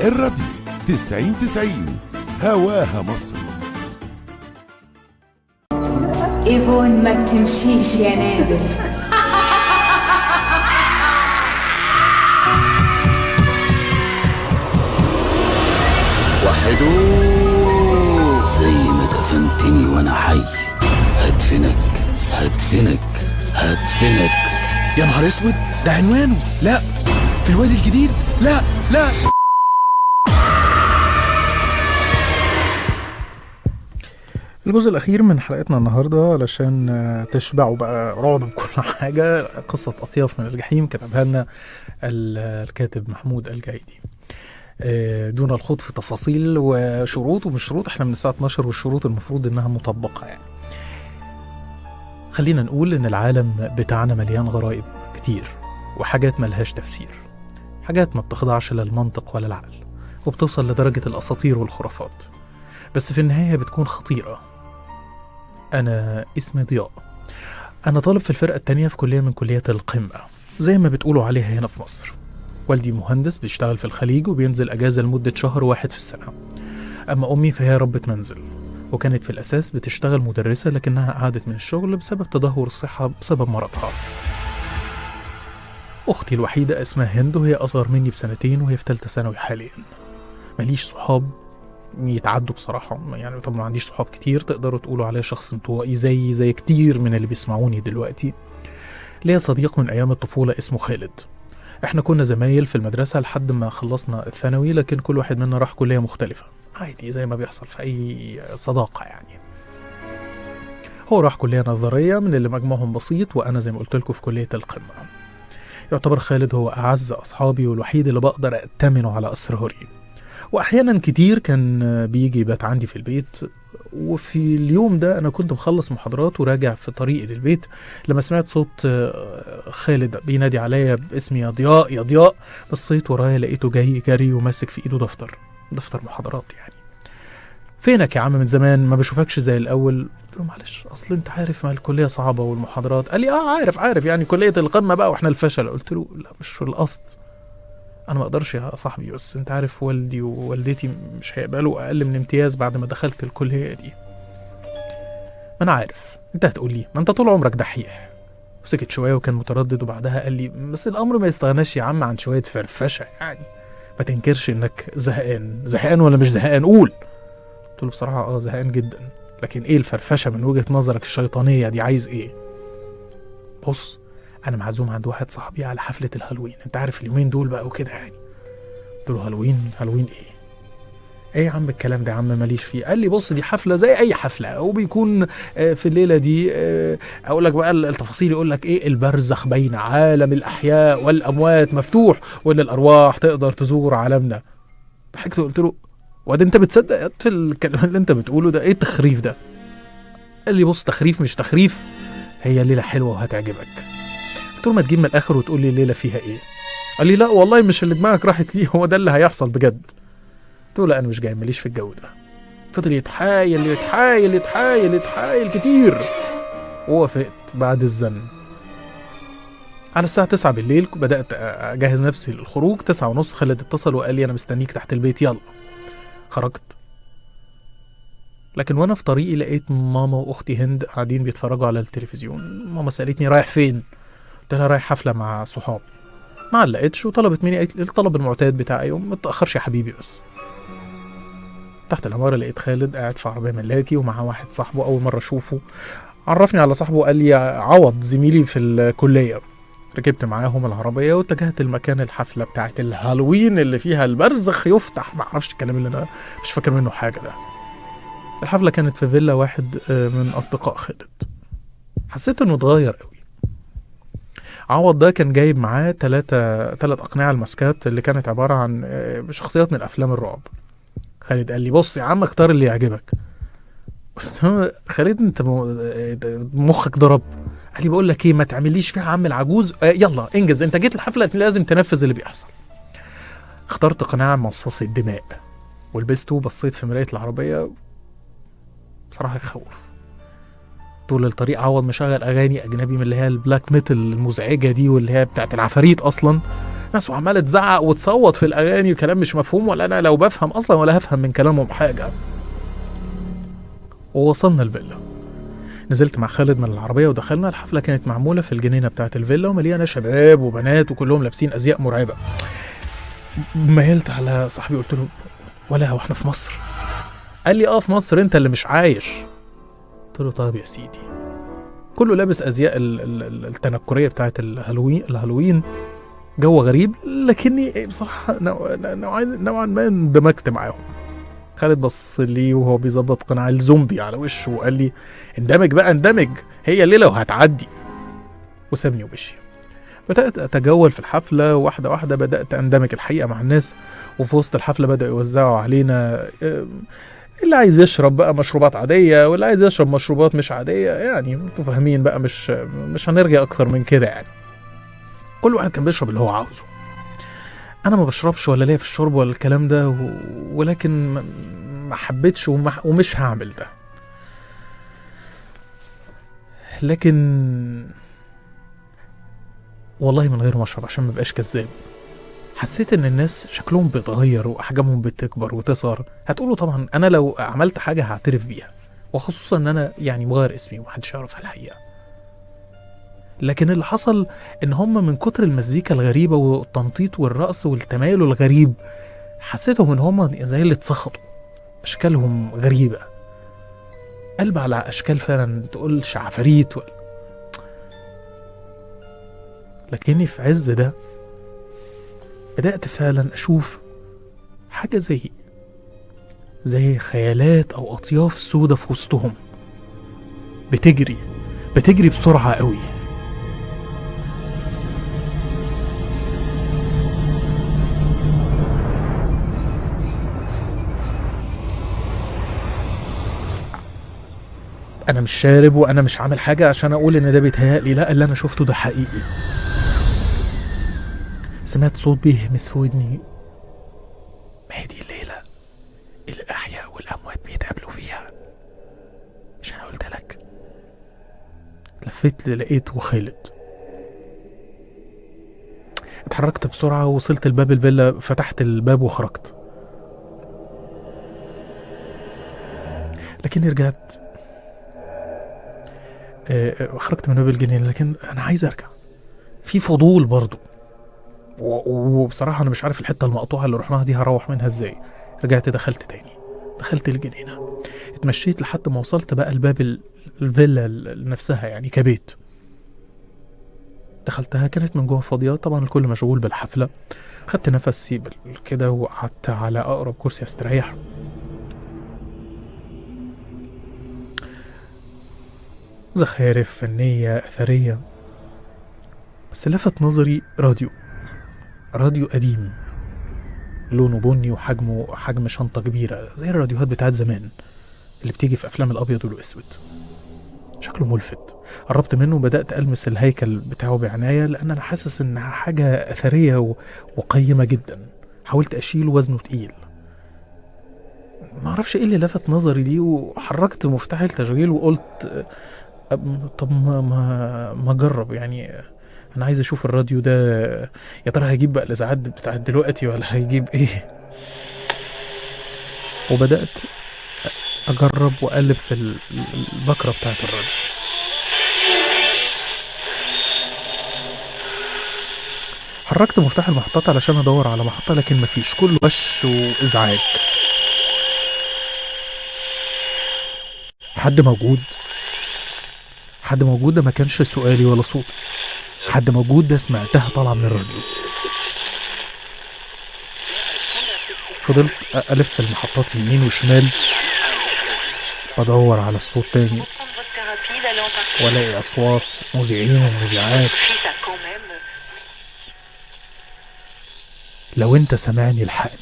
الراديو 90 90 هواها مصر ايفون ما بتمشيش يا نادر وحدو زي ما دفنتني وانا حي هدفنك هدفنك هدفنك يا نهار اسود ده عنوانه لا في الوادي الجديد لا لا الجزء الأخير من حلقتنا النهاردة علشان آه، تشبعوا بقى رعب بكل حاجة قصة أطياف من الجحيم كتبها لنا ال- الكاتب محمود الجايدي آه، دون الخوض في تفاصيل وشروط ومش شروط احنا من الساعة 12 والشروط المفروض انها مطبقة يعني خلينا نقول ان العالم بتاعنا مليان غرائب كتير وحاجات ملهاش تفسير حاجات ما بتخضعش للمنطق ولا العقل وبتوصل لدرجة الأساطير والخرافات بس في النهاية بتكون خطيرة أنا اسمي ضياء أنا طالب في الفرقة التانية في كلية من كليات القمة زي ما بتقولوا عليها هنا في مصر والدي مهندس بيشتغل في الخليج وبينزل أجازة لمدة شهر واحد في السنة أما أمي فهي ربة منزل وكانت في الأساس بتشتغل مدرسة لكنها قعدت من الشغل بسبب تدهور الصحة بسبب مرضها أختي الوحيدة اسمها هند وهي أصغر مني بسنتين وهي في تالتة ثانوي حاليا ماليش صحاب يتعدوا بصراحة يعني طبعا ما عنديش صحاب كتير تقدروا تقولوا عليا شخص انطوائي زي زي كتير من اللي بيسمعوني دلوقتي ليا صديق من أيام الطفولة اسمه خالد احنا كنا زمايل في المدرسة لحد ما خلصنا الثانوي لكن كل واحد منا راح كلية مختلفة عادي زي ما بيحصل في أي صداقة يعني هو راح كلية نظرية من اللي مجموعهم بسيط وأنا زي ما قلت لكم في كلية القمة يعتبر خالد هو أعز أصحابي والوحيد اللي بقدر أأتمنه على أسراري واحيانا كتير كان بيجي يبات عندي في البيت وفي اليوم ده انا كنت مخلص محاضرات وراجع في طريقي للبيت لما سمعت صوت آه، خالد بينادي عليا باسمي يا ضياء يا ضياء بصيت ورايا لقيته جاي جري وماسك في ايده دفتر دفتر محاضرات يعني فينك يا عم من زمان ما بشوفكش زي الاول قلت له معلش اصل انت عارف ما الكليه صعبه والمحاضرات قال لي اه عارف عارف يعني كليه القمه بقى واحنا الفشل قلت له لا مش القصد انا ما اقدرش يا صاحبي بس انت عارف والدي ووالدتي مش هيقبلوا اقل من امتياز بعد ما دخلت الكليه دي ما انا عارف انت هتقول لي ما انت طول عمرك دحيح وسكت شويه وكان متردد وبعدها قال لي بس الامر ما يستغناش يا عم عن شويه فرفشه يعني ما تنكرش انك زهقان زهقان ولا مش زهقان قول قلت له بصراحه اه زهقان جدا لكن ايه الفرفشه من وجهه نظرك الشيطانيه دي عايز ايه بص انا معزوم عند واحد صاحبي على حفله الهالوين انت عارف اليومين دول بقى وكده يعني قلت له هالوين هالوين ايه ايه يا عم الكلام ده يا عم ماليش فيه قال لي بص دي حفله زي اي حفله وبيكون آه، في الليله دي آه، اقول لك بقى التفاصيل يقول لك ايه البرزخ بين عالم الاحياء والاموات مفتوح وان الارواح تقدر تزور عالمنا ضحكت وقلت له وده انت بتصدق في الكلام اللي انت بتقوله ده ايه التخريف ده قال لي بص تخريف مش تخريف هي ليله حلوه وهتعجبك قلت له ما تجيب من الاخر وتقول لي الليله فيها ايه قال لي لا والله مش اللي دماغك راحت ليه هو ده اللي هيحصل بجد قلت له لا انا مش جاي ماليش في الجو ده فضل يتحايل يتحايل يتحايل يتحايل كتير ووافقت بعد الزن على الساعة 9 بالليل بدأت أجهز نفسي للخروج تسعة ونص خالد اتصل وقال لي أنا مستنيك تحت البيت يلا خرجت لكن وأنا في طريقي لقيت ماما وأختي هند قاعدين بيتفرجوا على التلفزيون ماما سألتني رايح فين قلت لها رايح حفلة مع صحابي ما علقتش وطلبت مني قالت لي الطلب المعتاد بتاعي يوم ما تأخرش يا حبيبي بس تحت العمارة لقيت خالد قاعد في عربية ملاكي ومعاه واحد صاحبه أول مرة أشوفه عرفني على صاحبه قال لي عوض زميلي في الكلية ركبت معاهم العربية واتجهت لمكان الحفلة بتاعت الهالوين اللي فيها البرزخ يفتح ما اعرفش الكلام اللي انا مش فاكر منه حاجة ده الحفلة كانت في فيلا واحد آه، من أصدقاء خالد حسيت إنه اتغير قوي عوض ده كان جايب معاه تلاتة تلات أقنعة الماسكات اللي كانت عبارة عن آه، شخصيات من أفلام الرعب خالد قال لي بص يا عم اختار اللي يعجبك قلت له خالد انت م- آه، مخك ضرب قال لي بقول لك ايه ما تعمليش فيها عم العجوز آه، يلا انجز انت جيت الحفله لازم تنفذ اللي بيحصل اخترت قناع مصاص الدماء ولبسته وبصيت في مرايه العربيه بصراحه يخوف طول الطريق عوض مشغل اغاني اجنبي من اللي هي البلاك ميتال المزعجه دي واللي هي بتاعت العفاريت اصلا ناس وعماله تزعق وتصوت في الاغاني وكلام مش مفهوم ولا انا لو بفهم اصلا ولا هفهم من كلامهم حاجه ووصلنا الفيلا نزلت مع خالد من العربيه ودخلنا الحفله كانت معموله في الجنينه بتاعه الفيلا ومليانه شباب وبنات وكلهم لابسين ازياء مرعبه ميلت على صاحبي قلت له ولا هو احنا في مصر قال لي اه في مصر انت اللي مش عايش قلت له طيب يا سيدي كله لابس ازياء ال- ال- ال- التنكريه بتاعت الهالوين الهالوين جو غريب لكني بصراحه نوع- نوعا نوعا ما اندمجت معاهم خالد بص لي وهو بيظبط قناع الزومبي على وشه وقال لي اندمج بقى اندمج هي الليله وهتعدي وسابني ومشي بدأت أتجول في الحفلة واحدة واحدة بدأت أندمج الحقيقة مع الناس وفي وسط الحفلة بدأوا يوزعوا علينا آم، اللي عايز يشرب بقى مشروبات عادية واللي عايز يشرب مشروبات مش عادية يعني انتوا فاهمين بقى مش مش هنرجع أكتر من كده يعني كل واحد كان بيشرب اللي هو عاوزه أنا ما بشربش ولا ليا في الشرب ولا الكلام ده و... ولكن ما- ما حبيتش وما... ومش هعمل ده لكن والله من غير ما اشرب عشان ما بقاش كذاب حسيت ان الناس شكلهم بيتغير واحجامهم بتكبر وتصغر هتقولوا طبعا انا لو عملت حاجه هعترف بيها وخصوصا ان انا يعني مغير اسمي ومحدش يعرف الحقيقه لكن اللي حصل ان هم من كتر المزيكا الغريبه والتنطيط والرقص والتمايل الغريب حسيتهم ان هم زي اللي اتسخطوا اشكالهم غريبه قلب على اشكال فعلا تقولش عفاريت ولا لكني في عز ده بدأت فعلا أشوف حاجة زي زي خيالات أو أطياف سودة في وسطهم بتجري بتجري بسرعة قوي أنا مش شارب وأنا مش عامل حاجة عشان أقول إن ده بيتهيألي لا اللي أنا شفته ده حقيقي سمعت صوت بيهمس في ودني ما هي دي الليلة اللي الأحياء والأموات بيتقابلوا فيها مش أنا قلت لك لفيت لقيته خالد اتحركت بسرعة ووصلت لباب الفيلا فتحت الباب وخرجت لكني رجعت آه، آه، خرجت من باب الجنينة لكن أنا عايز أرجع في فضول برضو و- وبصراحة أنا مش عارف الحتة المقطوعة اللي رحناها دي هروح منها إزاي رجعت دخلت تاني دخلت الجنينة اتمشيت لحد ما وصلت بقى لباب ال- الفيلا ال- نفسها يعني كبيت دخلتها كانت من جوه فاضية طبعا الكل مشغول بالحفلة خدت نفسي بال- كده وقعدت على أقرب كرسي استريح زخارف فنية أثرية بس لفت نظري راديو راديو قديم لونه بني وحجمه حجم شنطة كبيرة زي الراديوهات بتاعت زمان اللي بتيجي في أفلام الأبيض والأسود شكله ملفت قربت منه وبدأت ألمس الهيكل بتاعه بعناية لأن أنا حاسس إنها حاجة أثرية و... وقيمة جدا حاولت أشيله وزنه تقيل معرفش ايه اللي لفت نظري دي وحركت مفتاح التشغيل وقلت أم- طب ما ما ما اجرب يعني انا عايز اشوف الراديو ده يا ترى هيجيب بقى الاذاعات بتاعت دلوقتي ولا هيجيب ايه وبدات اجرب واقلب في ال- ال- البكره بتاعت الراديو حركت مفتاح المحطات علشان ادور على محطه لكن مفيش كله وش وازعاج حد موجود حد موجود ده ما كانش سؤالي ولا صوتي حد موجود ده سمعتها طالعه من الراديو فضلت ألف المحطات يمين وشمال بدور على الصوت تاني والاقي اصوات مذيعين ومذيعات لو انت سامعني الحقني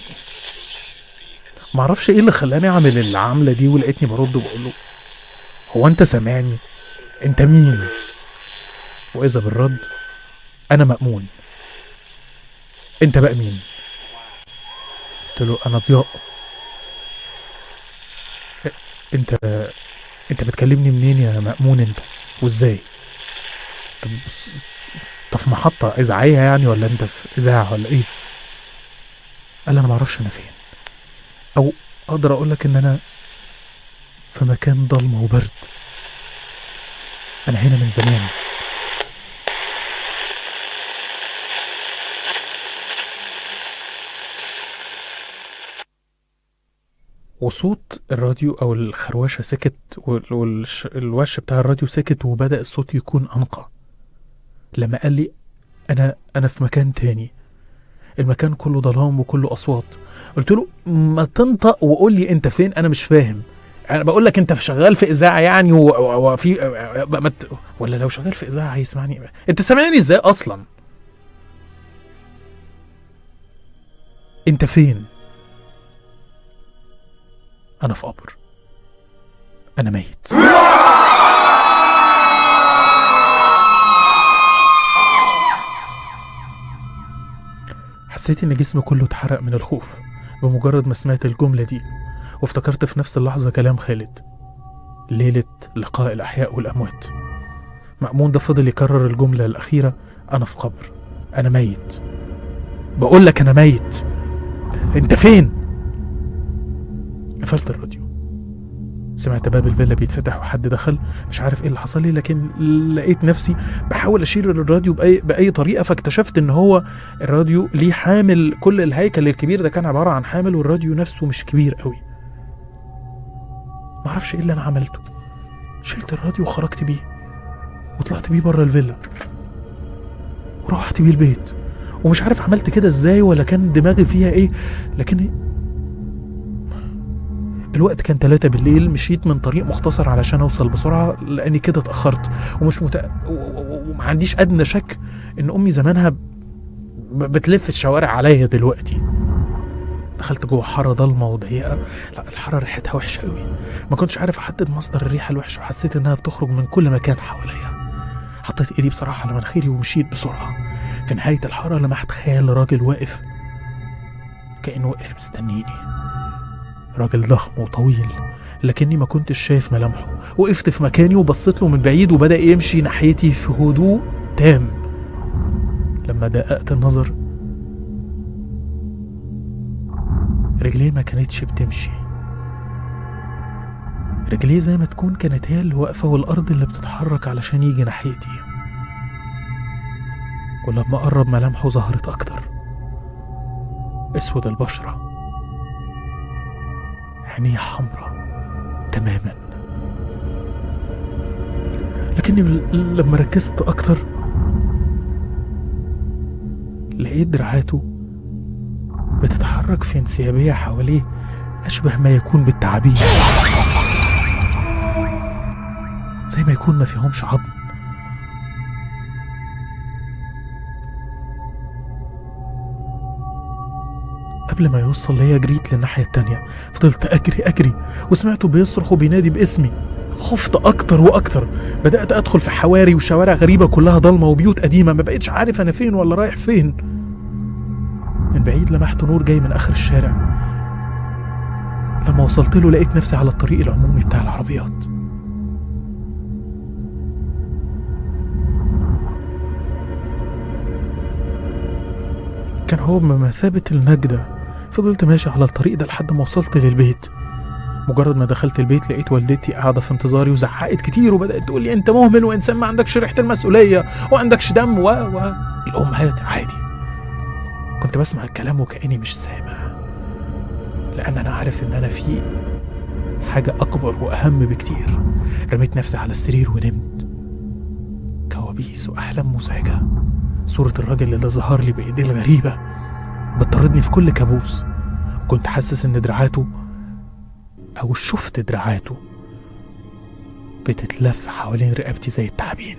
معرفش ايه اللي خلاني اعمل العمله دي ولقيتني برد وبقول له هو انت سامعني انت مين واذا بالرد انا مأمون انت بقى مين قلت له انا ضياء "إ- انت انت بتكلمني منين يا مأمون انت وازاي طب بص انت في محطة إذاعية يعني ولا انت في إذاعة ولا ايه قال لي انا معرفش انا فين او اقدر اقول لك ان انا في مكان ضلمة وبرد انا هنا من زمان وصوت الراديو او الخروشه سكت والوش بتاع الراديو سكت وبدا الصوت يكون انقى لما قال لي انا انا في مكان تاني المكان كله ظلام وكله اصوات قلت له ما تنطق وقول لي انت فين انا مش فاهم انا بقول لك انت شغال في اذاعه يعني و- و- وفي ما ت- ولا لو شغال في اذاعه هيسمعني انت سامعني ازاي اصلا انت فين انا في قبر انا ميت حسيت ان جسمي كله اتحرق من الخوف بمجرد ما سمعت الجملة دي وافتكرت في نفس اللحظة كلام خالد ليلة لقاء الأحياء والأموات مأمون ده فضل يكرر الجملة الأخيرة أنا في قبر أنا ميت بقول لك أنا ميت أنت فين؟ قفلت الراديو سمعت باب الفيلا بيتفتح وحد دخل مش عارف ايه اللي حصل لي لكن لقيت نفسي بحاول اشيل الراديو باي باي طريقه فاكتشفت ان هو الراديو ليه حامل كل الهيكل الكبير ده كان عباره عن حامل والراديو نفسه مش كبير قوي معرفش ايه اللي انا عملته شلت الراديو وخرجت بيه وطلعت بيه بره الفيلا وروحت بيه البيت ومش عارف عملت كده ازاي ولا كان دماغي فيها ايه لكن الوقت كان تلاتة بالليل مشيت من طريق مختصر علشان اوصل بسرعة لاني كده اتأخرت ومش مت... و- و- وما عنديش ادنى شك ان امي زمانها ب... بتلف الشوارع عليا دلوقتي دخلت جوه حارة ضلمة وضيقة لا الحارة ريحتها وحشة قوي ما كنتش عارف احدد مصدر الريحة الوحشة وحسيت انها بتخرج من كل مكان حواليا حطيت ايدي بصراحة على مناخيري ومشيت بسرعة في نهاية الحارة لمحت خيال راجل واقف كأنه واقف مستنيني راجل ضخم وطويل لكني ما كنتش شايف ملامحه وقفت في مكاني وبصيت له من بعيد وبدأ يمشي ناحيتي في هدوء تام لما دققت النظر رجليه ما كانتش بتمشي رجليه زي ما تكون كانت هي اللي واقفة والأرض اللي بتتحرك علشان يجي ناحيتي ولما قرب ملامحه ظهرت أكتر أسود البشرة عينيه حمراء تماما لكني ل- لما ركزت أكتر لقيت دراعاته بتتحرك في انسيابية حواليه أشبه ما يكون بالتعابين زي ما يكون ما فيهمش عظم قبل ما يوصل ليا جريت للناحية التانية فضلت أجري أجري وسمعته بيصرخ وبينادي باسمي خفت أكتر وأكتر بدأت أدخل في حواري وشوارع غريبة كلها ضلمة وبيوت قديمة ما بقتش عارف أنا فين ولا رايح فين من بعيد لمحت نور جاي من آخر الشارع لما وصلت له لقيت نفسي على الطريق العمومي بتاع العربيات كان هو بمثابة النجدة فضلت ماشي على الطريق ده لحد ما وصلت للبيت مجرد ما دخلت البيت لقيت والدتي قاعدة في انتظاري وزعقت كتير وبدأت تقول لي أنت مهمل وإنسان ما عندكش ريحة المسؤولية وعندكش دم و و الأمهات عادي كنت بسمع الكلام وكأني مش سامع لأن أنا عارف إن أنا في حاجة أكبر وأهم بكتير رميت نفسي على السرير ونمت كوابيس وأحلام مزعجة صورة الراجل اللي ظهر لي بإيديه الغريبة بتطاردني في كل كابوس كنت حاسس إن دراعاته أو شفت دراعاته بتتلف حوالين رقبتي زي التعابين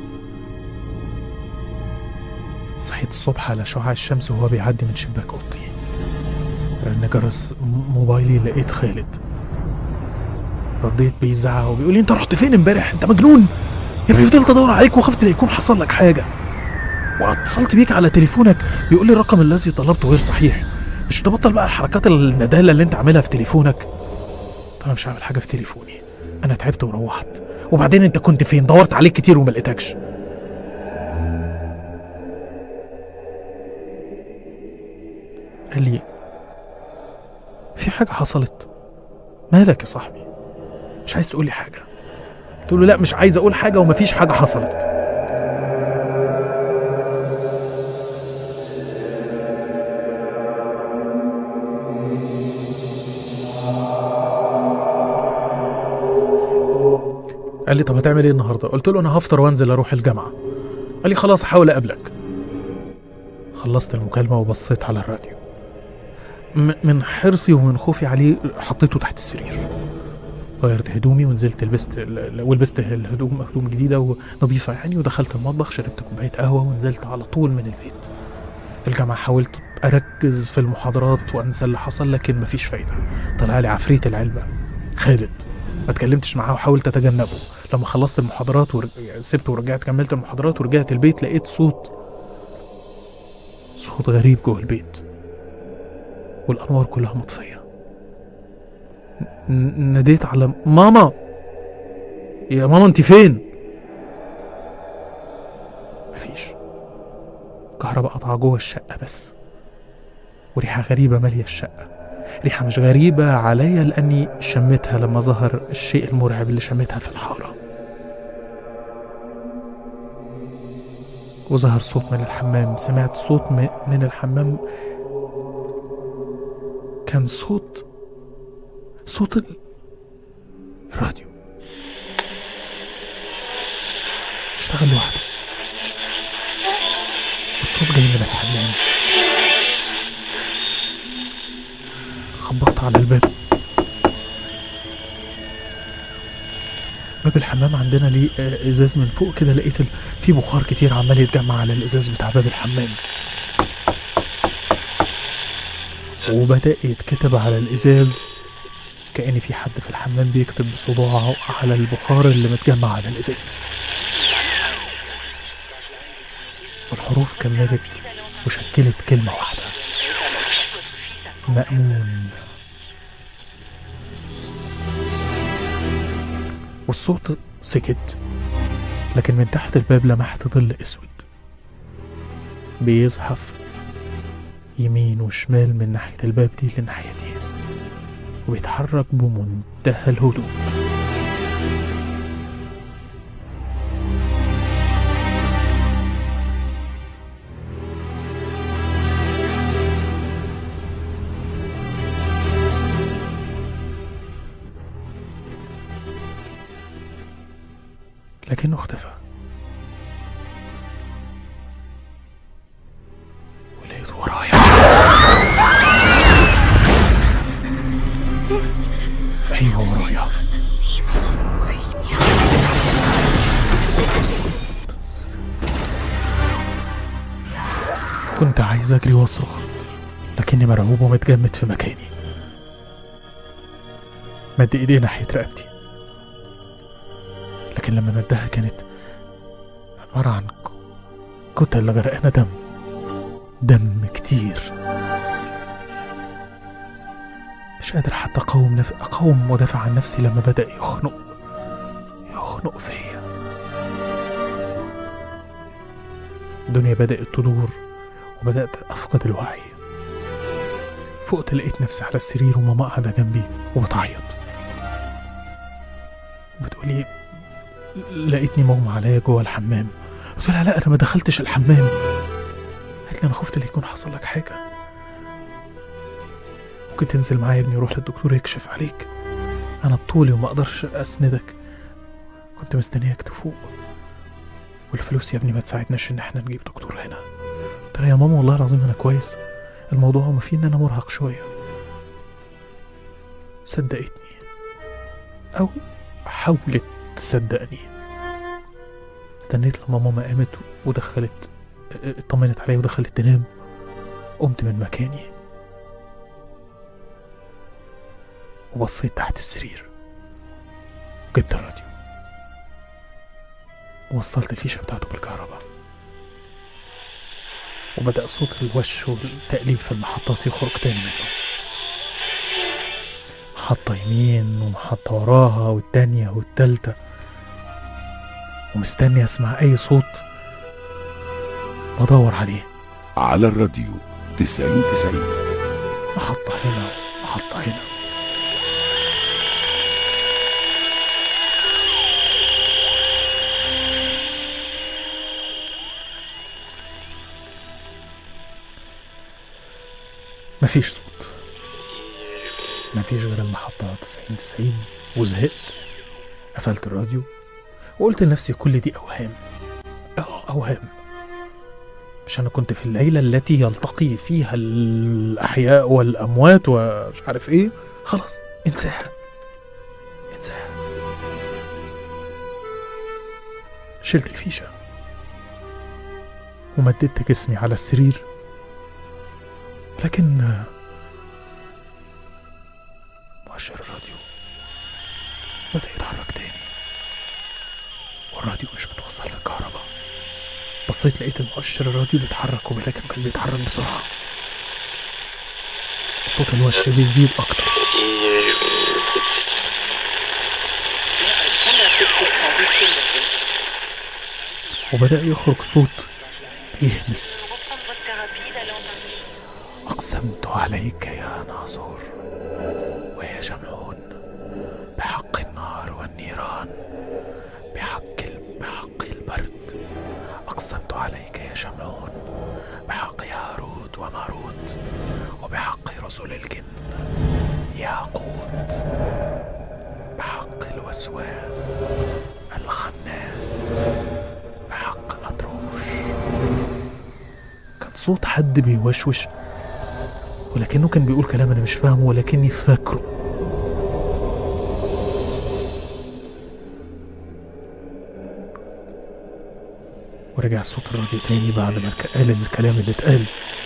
صحيت الصبح على شعاع الشمس وهو بيعدي من شباك أوضتي رن جرس م- موبايلي لقيت خالد رديت بيزعق وبيقول لي انت رحت فين امبارح انت مجنون يا ابني فضلت ادور عليك وخفت لا يكون حصل لك حاجه واتصلت بيك على تليفونك بيقول لي الرقم الذي طلبته غير صحيح مش تبطل بقى الحركات الندالة اللي انت عاملها في تليفونك طب انا مش هعمل حاجه في تليفوني انا تعبت وروحت وبعدين انت كنت فين دورت عليك كتير وما لقيتكش قال لي في حاجة حصلت مالك يا صاحبي مش عايز تقولي حاجة قلت له لا مش عايز أقول حاجة ومفيش حاجة حصلت قال لي طب هتعمل ايه النهارده؟ قلت له انا هفطر وانزل اروح الجامعه. قال لي خلاص هحاول اقابلك. خلصت المكالمه وبصيت على الراديو. م- من حرصي ومن خوفي عليه حطيته تحت السرير. غيرت هدومي ونزلت لبست ال- ال- ولبست الهدوم هدوم جديده ونظيفه يعني ودخلت المطبخ شربت كوبايه قهوه ونزلت على طول من البيت. في الجامعه حاولت اركز في المحاضرات وانسى اللي حصل لكن مفيش فايده. طلع لي عفريت العلبه خالد ما اتكلمتش معاه وحاولت اتجنبه لما خلصت المحاضرات ور... يعني سبت ورجعت كملت المحاضرات ورجعت البيت لقيت صوت صوت غريب جوه البيت والانوار كلها مطفيه ن... ناديت على ماما يا ماما انت فين مفيش كهرباء قطعة جوه الشقة بس وريحة غريبة مالية الشقة ريحة مش غريبة عليا لأني شميتها لما ظهر الشيء المرعب اللي شميتها في الحارة وظهر صوت من الحمام سمعت صوت م- من الحمام كان صوت صوت ال- الراديو اشتغل لوحده الصوت جاي من الحمام خبطت على الباب باب الحمام عندنا ليه آه، ازاز من فوق كده لقيت ال- في بخار كتير عمال يتجمع على الازاز بتاع باب الحمام وبدأ يتكتب على الازاز كأن في حد في الحمام بيكتب بصباعه على البخار اللي متجمع على الازاز والحروف كملت وشكلت كلمة واحدة مأمون والصوت سكت لكن من تحت الباب لمحت ظل اسود بيزحف يمين وشمال من ناحية الباب دي للناحية دي وبيتحرك بمنتهى الهدوء لكنه اختفى ولقيت ورايا ايوه ورايا كنت عايز اجري واصرخ لكني مرعوب ومتجمد في مكاني مد ايديه ناحيه رقبتي لكن لما مدها كانت عبارة عن ك- كتل غرقانة دم دم كتير مش قادر حتى أقاوم نف... أقاوم وأدافع عن نفسي لما بدأ يخنق يخنق فيا الدنيا بدأت تدور وبدأت أفقد الوعي فقت لقيت نفسي على السرير وماما قاعدة جنبي وبتعيط بتقولي لقيتني مغمى عليا جوه الحمام قلت لها لا انا ما دخلتش الحمام قالت لي انا خفت لا يكون حصل لك حاجه ممكن تنزل معايا يا ابني وروح للدكتور يكشف عليك انا بطولي وما اقدرش اسندك كنت مستنياك تفوق والفلوس يا ابني ما تساعدناش ان احنا نجيب دكتور هنا قلت لها يا ماما والله العظيم انا كويس الموضوع ما فيه ان انا مرهق شويه صدقتني او حاولت تصدقني استنيت لما ماما قامت ودخلت اطمنت عليا ودخلت تنام قمت من مكاني وبصيت تحت السرير وجبت الراديو ووصلت الفيشة بتاعته بالكهرباء وبدأ صوت الوش والتقليب في المحطات يخرج تاني منه محطة يمين ومحطة وراها والتانية والتالتة ومستني أسمع أي صوت بدور عليه على الراديو تسعين تسعين محطة هنا محطة هنا مفيش صوت مفيش غير المحطة 90 90 وزهقت قفلت الراديو وقلت لنفسي كل دي أوهام أه، أوهام مش أنا كنت في الليلة التي يلتقي فيها الأحياء والأموات ومش عارف إيه خلاص انساها انساها شلت الفيشة ومددت جسمي على السرير لكن مؤشر الراديو بدأ يتحرك تاني والراديو مش متوصل للكهرباء بصيت لقيت المؤشر الراديو بيتحرك ولكن كان بيتحرك بسرعة صوت الوش بيزيد أكتر وبدأ يخرج صوت بيهمس أقسمت عليك يا ناصور ويا شمعون بحق النار والنيران بحق ال- بحق البرد أقسمت عليك يا شمعون بحق هاروت وماروت وبحق رسل الجن ياقوت بحق الوسواس الخناس بحق الأطروش كان صوت حد بيوشوش ولكنه كان بيقول كلام انا مش فاهمه ولكني فاكره ورجع صوت الراديو تاني بعد ما الك- قال الكلام اللي اتقال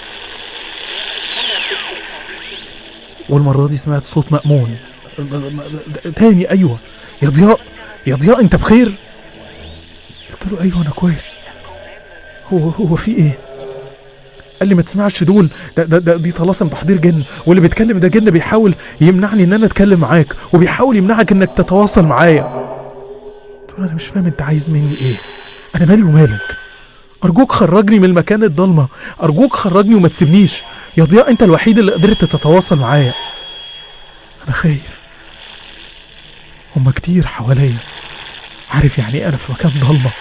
والمرة دي سمعت صوت مأمون م- م- م- تاني أيوة يا ضياء يا ضياء أنت بخير قلت له أيوة أنا كويس هو هو في إيه قال لي ما تسمعش دول ده, ده, ده دي طلاسم تحضير جن واللي بيتكلم ده جن بيحاول يمنعني ان انا اتكلم معاك وبيحاول يمنعك انك تتواصل معايا قلت له انا مش فاهم انت عايز مني ايه انا مالي ومالك ارجوك خرجني من المكان الضلمه ارجوك خرجني وما تسيبنيش يا ضياء انت الوحيد اللي قدرت تتواصل معايا انا خايف هما كتير حواليا عارف يعني ايه انا في مكان ضلمه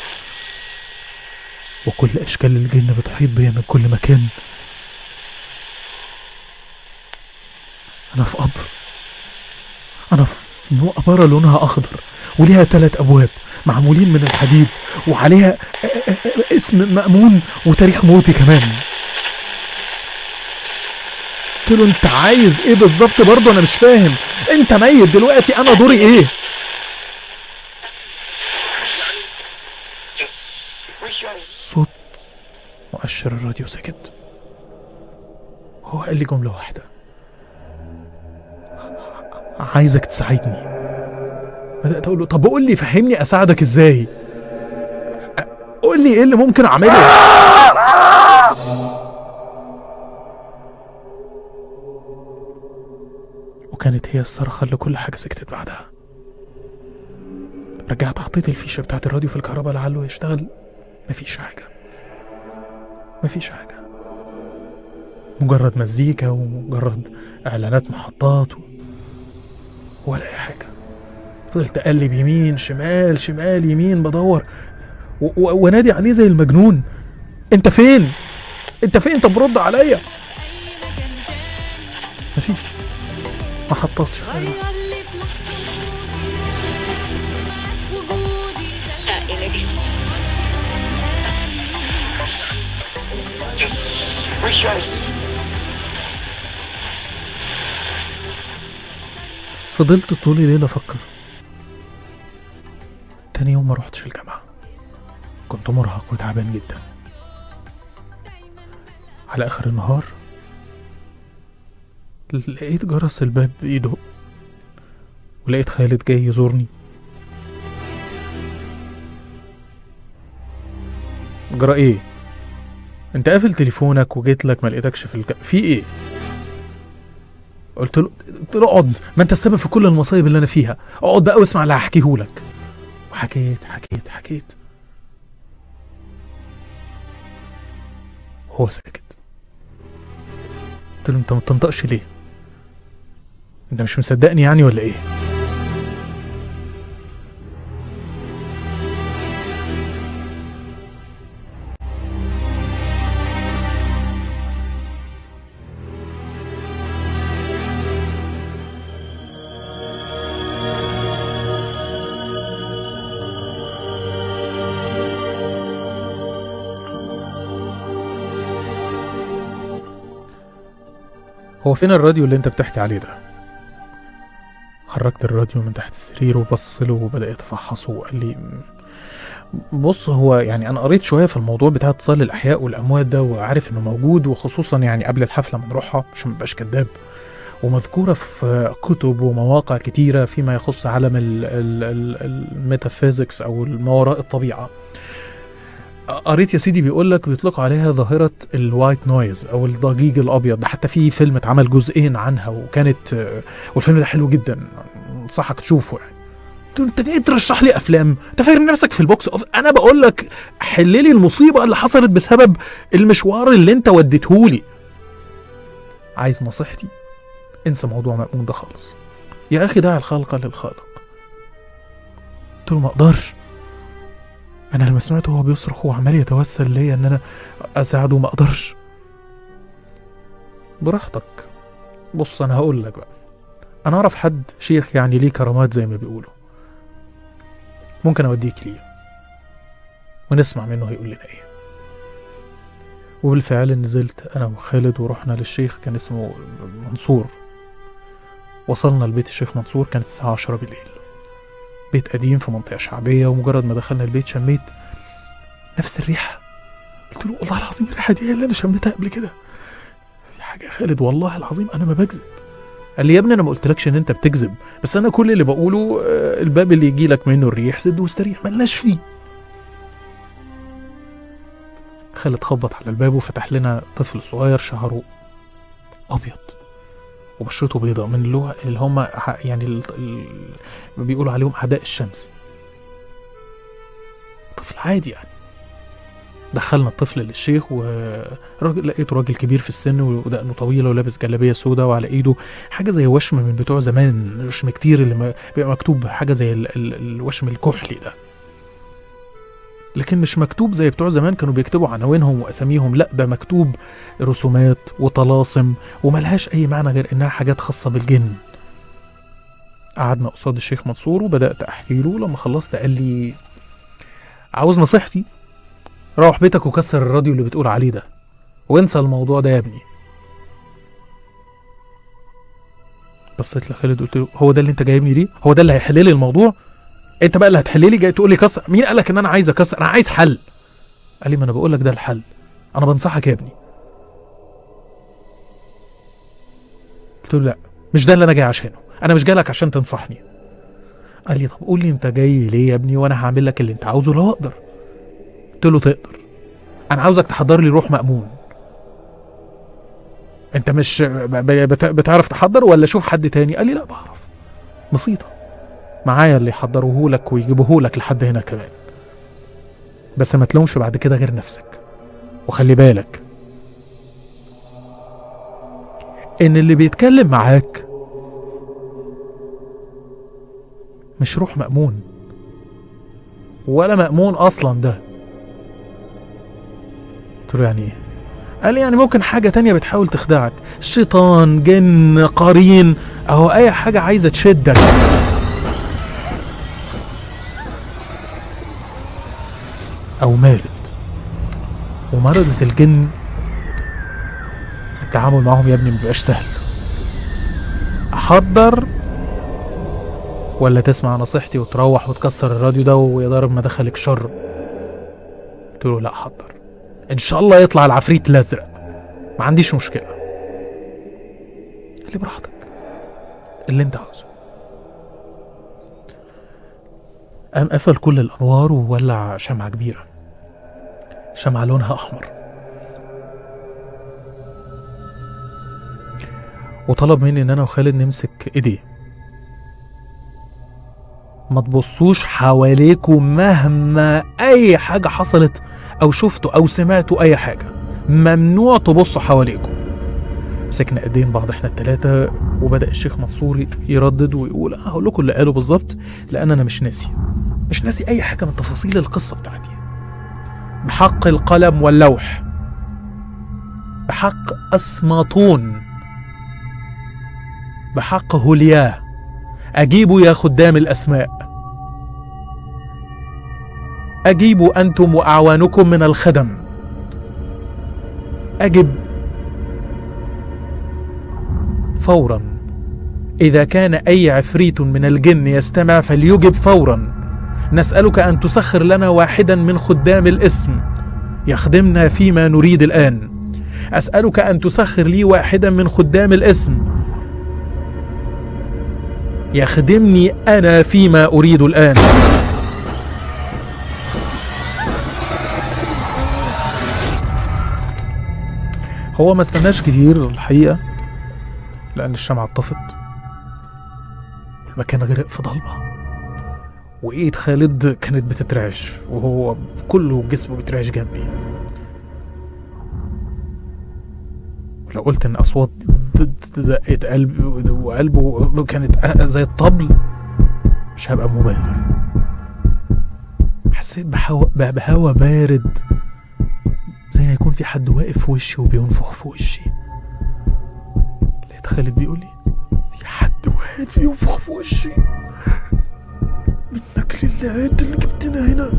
وكل أشكال الجن بتحيط بيا من كل مكان أنا في قبر أنا في مقبرة لونها أخضر وليها ثلاث أبواب معمولين من الحديد وعليها آ- آ- آ- اسم مأمون وتاريخ موتي كمان قلت له انت عايز ايه بالظبط برضه انا مش فاهم انت ميت دلوقتي انا دوري ايه صوت مؤشر الراديو سكت هو قال لي جملة واحدة عايزك تساعدني بدأت أقول له طب قول لي فهمني أساعدك إزاي أ- قول لي إيه اللي ممكن أعمله وكانت هي الصرخة اللي كل حاجة سكتت بعدها رجعت حطيت الفيشة بتاعت الراديو في الكهرباء لعله يشتغل مفيش حاجة مفيش حاجة مجرد مزيكا ومجرد إعلانات محطات و... ولا أي حاجة فضلت أقلب يمين شمال شمال يمين بدور و... و... ونادي عليه زي المجنون أنت فين؟ أنت فين؟ طب رد عليا مفيش محطات شغالة غير لي في لحظة وجودي ده وجودي ده فضلت طول الليل افكر تاني يوم ما روحتش الجامعة كنت مرهق وتعبان جدا على اخر النهار لقيت جرس الباب بيدق ولقيت خالد جاي يزورني جرى ايه انت قافل تليفونك وجيت لك ما لقيتكش في الك... في ايه قلت له قلت له اقعد ما انت السبب في كل المصايب اللي انا فيها اقعد بقى واسمع اللي هحكيه لك وحكيت حكيت حكيت هو ساكت قلت له انت ما بتنطقش ليه انت مش مصدقني يعني ولا ايه هو فين الراديو اللي انت بتحكي عليه ده خرجت الراديو من تحت السرير وبص له وبدأ يتفحصه وقال لي بص هو يعني انا قريت شويه في الموضوع بتاع اتصال الاحياء والاموات ده وعارف انه موجود وخصوصا يعني قبل الحفله ما نروحها عشان مبقاش كداب ومذكوره في كتب ومواقع كتيره فيما يخص عالم ال- ال- ال- الميتافيزيكس او ما وراء الطبيعه قريت يا سيدي بيقول لك بيطلقوا عليها ظاهره الوايت نويز او الضجيج الابيض ده حتى في فيلم اتعمل جزئين عنها وكانت والفيلم ده حلو جدا انصحك تشوفه يعني قلت له انت جاي ترشح لي افلام انت فاكر نفسك في البوكس اوف انا بقول لك حل لي المصيبه اللي حصلت بسبب المشوار اللي انت وديتهولي عايز نصيحتي انسى موضوع مأمون ده خالص يا اخي دع الخلق للخالق قلت له ما اقدرش انا لما سمعته وهو بيصرخ وعمال يتوسل ليا ان انا اساعده ما اقدرش براحتك بص انا هقول لك بقى انا اعرف حد شيخ يعني ليه كرامات زي ما بيقولوا ممكن اوديك ليه ونسمع منه هيقول لنا ايه وبالفعل نزلت انا وخالد ورحنا للشيخ كان اسمه منصور وصلنا لبيت الشيخ منصور كانت الساعة عشرة بالليل بيت قديم في منطقة شعبية ومجرد ما دخلنا البيت شميت نفس الريحة قلت له والله العظيم الريحة دي هي اللي أنا شميتها قبل كده في حاجة يا خالد والله العظيم أنا ما بكذب قال لي يا ابني أنا ما قلتلكش إن أنت بتكذب بس أنا كل اللي بقوله آه، الباب اللي يجي لك منه الريح سد واستريح ملناش فيه خالد خبط على الباب وفتح لنا طفل صغير شعره أبيض وبشرته بيضاء من اللي هو اللي هم ح- يعني ال- ال- بيقولوا عليهم أعداء الشمس طفل عادي يعني دخلنا الطفل للشيخ وراجل لقيته راجل كبير في السن ودقنه طويله ولابس جلابيه سوداء وعلى ايده حاجه زي وشم من بتوع زمان وشم كتير اللي ما- بيبقى مكتوب حاجه زي ال- ال- الوشم الكحلي ده لكن مش مكتوب زي بتوع زمان كانوا بيكتبوا عناوينهم واساميهم لا ده مكتوب رسومات وطلاسم وملهاش اي معنى غير انها حاجات خاصه بالجن قعدنا قصاد الشيخ منصور وبدات احكي له لما خلصت قال لي عاوز نصيحتي روح بيتك وكسر الراديو اللي بتقول عليه ده وانسى الموضوع ده يا ابني بصيت لخالد قلت له هو ده اللي انت جايبني ليه هو ده اللي هيحل لي الموضوع انت بقى اللي هتحل لي جاي تقول لي كسر مين قال لك ان انا عايز اكسر انا عايز حل قال لي ما انا بقول لك ده الحل انا بنصحك يا ابني قلت له لا مش ده اللي انا جاي عشانه انا مش جاي لك عشان تنصحني قال لي طب قول لي انت جاي ليه يا ابني وانا هعمل لك اللي انت عاوزه لو اقدر قلت له تقدر انا عاوزك تحضر لي روح مأمون انت مش ب- ب- بت- بتعرف تحضر ولا شوف حد تاني قال لي لا بعرف بسيطة معايا اللي يحضروه لك ويجيبوه لك لحد هنا كمان بس ما تلومش بعد كده غير نفسك وخلي بالك ان اللي بيتكلم معاك مش روح مأمون ولا مأمون اصلا ده قلت له يعني ايه قال لي يعني ممكن حاجة تانية بتحاول تخدعك شيطان جن قرين أو أي حاجة عايزة تشدك أو مارد ومردة الجن التعامل معهم يا ابني مبيبقاش سهل أحضر ولا تسمع نصيحتي وتروح وتكسر الراديو ده ويا ضرب ما دخلك شر قلت له لا حضر ان شاء الله يطلع العفريت الازرق ما عنديش مشكله قال لي براحتك اللي انت عاوزه قام قفل كل الانوار وولع شمعه كبيره شمعه لونها احمر وطلب مني ان انا وخالد نمسك ايديه ما تبصوش حواليكوا مهما اي حاجه حصلت او شفتوا او سمعتوا اي حاجه ممنوع تبصوا حواليكم مسكنا ايدين بعض احنا التلاتة وبدأ الشيخ منصور يردد ويقول "آه، هقول لكم اللي قاله بالظبط لأن أنا مش ناسي مش ناسي أي حاجة من تفاصيل القصة بتاعتي بحق القلم واللوح بحق أسماطون بحق هولياه أجيبوا يا خدام الأسماء أجيبوا أنتم وأعوانكم من الخدم أجب فورا إذا كان أي عفريت من الجن يستمع فليجب فورا نسألك أن تسخر لنا واحدا من خدام الاسم يخدمنا فيما نريد الآن أسألك أن تسخر لي واحدا من خدام الاسم يخدمني أنا فيما أريد الآن هو ما استناش كتير الحقيقة لأن الشمعة اتطفت والمكان غرق في ضلمة وإيد خالد كانت بتترعش وهو كله جسمه بيترعش جنبي لو قلت إن أصوات دقت قلب وقلبه كانت زي الطبل مش هبقى مبالغ حسيت بهوا بهوا بارد زي ما يكون في حد واقف في وشي وبينفخ في وشي لقيت خالد بيقول لي في حد واقف ينفخ في وشي منك لله انت اللي جبتنا هنا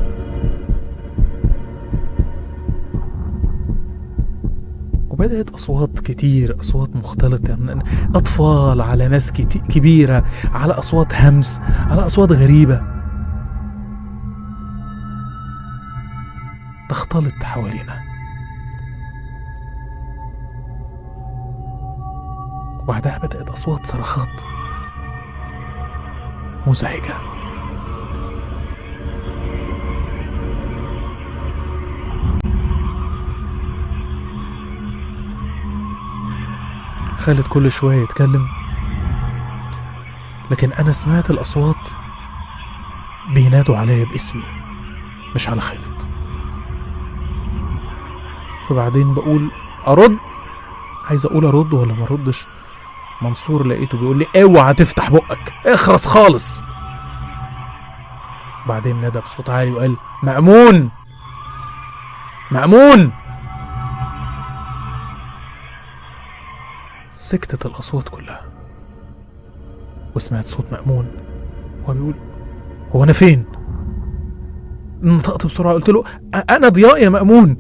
وبدأت أصوات كتير أصوات مختلطة من أطفال على ناس كتي- كبيرة على أصوات همس على أصوات غريبة تختلط حوالينا وبعدها بدأت أصوات صرخات مزعجة خالد كل شوية يتكلم لكن أنا سمعت الأصوات بينادوا عليا باسمي مش على خالد فبعدين بقول أرد عايز أقول أرد ولا ما أردش منصور لقيته بيقول لي اوعى تفتح بقك اخرس خالص بعدين نادى بصوت عالي وقال مأمون مأمون سكتت الأصوات كلها وسمعت صوت مأمون وهو بيقول هو أنا فين؟ نطقت بسرعة قلت له "أ- أنا ضياء يا مأمون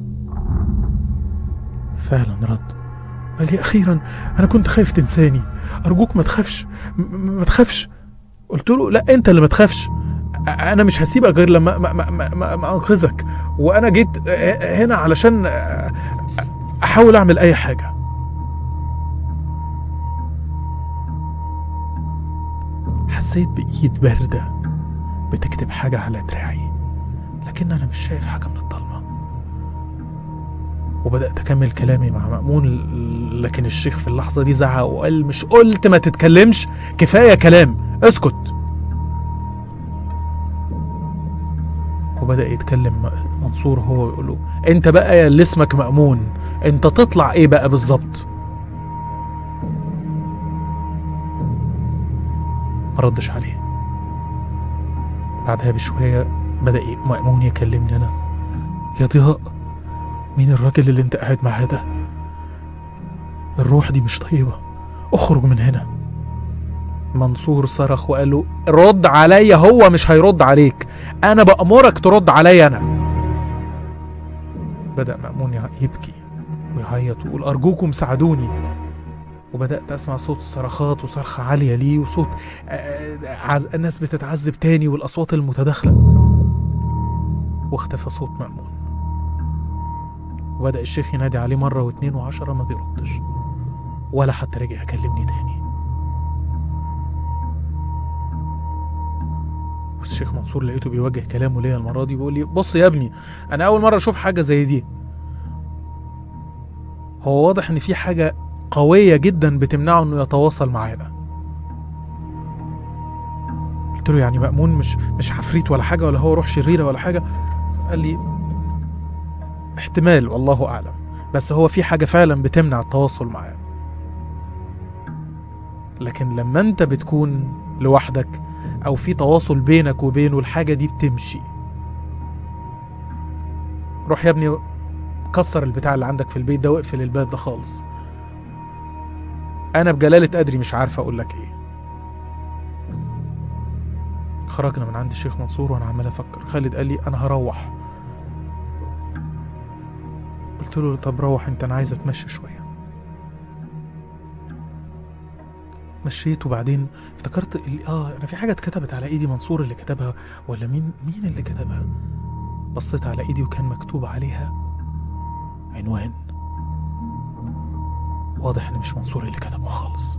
فعلا رد قال لي أخيرا أنا كنت خايف تنساني أرجوك ما تخافش م- م- ما تخافش قلت له لا أنت اللي ما تخافش أ- أنا مش هسيبك غير لما ما, ما, ما, ما, ما أنقذك وأنا جيت ه- هنا علشان أ- أحاول أعمل أي حاجة حسيت بإيد باردة بتكتب حاجة على دراعي لكن أنا مش شايف حاجة من الضلمة وبدأت أكمل كلامي مع مأمون ل- لكن الشيخ في اللحظة دي زعق وقال مش قلت ما تتكلمش كفاية كلام اسكت وبدأ يتكلم م- منصور هو يقول له انت بقى يا اللي اسمك مأمون انت تطلع ايه بقى بالظبط ما ردش عليه بعدها بشوية بدأ ي- مأمون يكلمني أنا يا ضياء مين الراجل اللي انت قاعد معاه ده الروح دي مش طيبة اخرج من هنا منصور صرخ وقال له رد عليا هو مش هيرد عليك انا بأمرك ترد عليا انا بدأ مأمون يع- يبكي ويعيط ويقول أرجوكم ساعدوني وبدأت أسمع صوت صرخات وصرخة عالية ليه وصوت آه، عز... الناس بتتعذب تاني والأصوات المتداخلة واختفى صوت مأمون وبدأ الشيخ ينادي عليه مرة واتنين وعشرة ما بيردش ولا حتى رجع يكلمني تاني والشيخ منصور لقيته بيوجه كلامه ليا المرة دي بيقول لي بص يا ابني أنا أول مرة أشوف حاجة زي دي هو واضح إن في حاجة قوية جدا بتمنعه إنه يتواصل معانا قلت له يعني مأمون مش مش عفريت ولا حاجة ولا هو روح شريرة ولا حاجة قال لي احتمال والله أعلم بس هو في حاجة فعلا بتمنع التواصل معاه لكن لما انت بتكون لوحدك او في تواصل بينك وبينه الحاجه دي بتمشي روح يا ابني كسر البتاع اللي عندك في البيت ده واقفل الباب ده خالص انا بجلاله قدري مش عارف اقول لك ايه خرجنا من عند الشيخ منصور وانا عمال افكر خالد قال لي انا هروح قلت له طب روح انت انا عايز اتمشى شويه مشيت وبعدين افتكرت ال- اه انا في حاجه اتكتبت على ايدي منصور اللي كتبها ولا مين مين اللي كتبها بصيت على ايدي وكان مكتوب عليها عنوان واضح ان مش منصور اللي كتبه خالص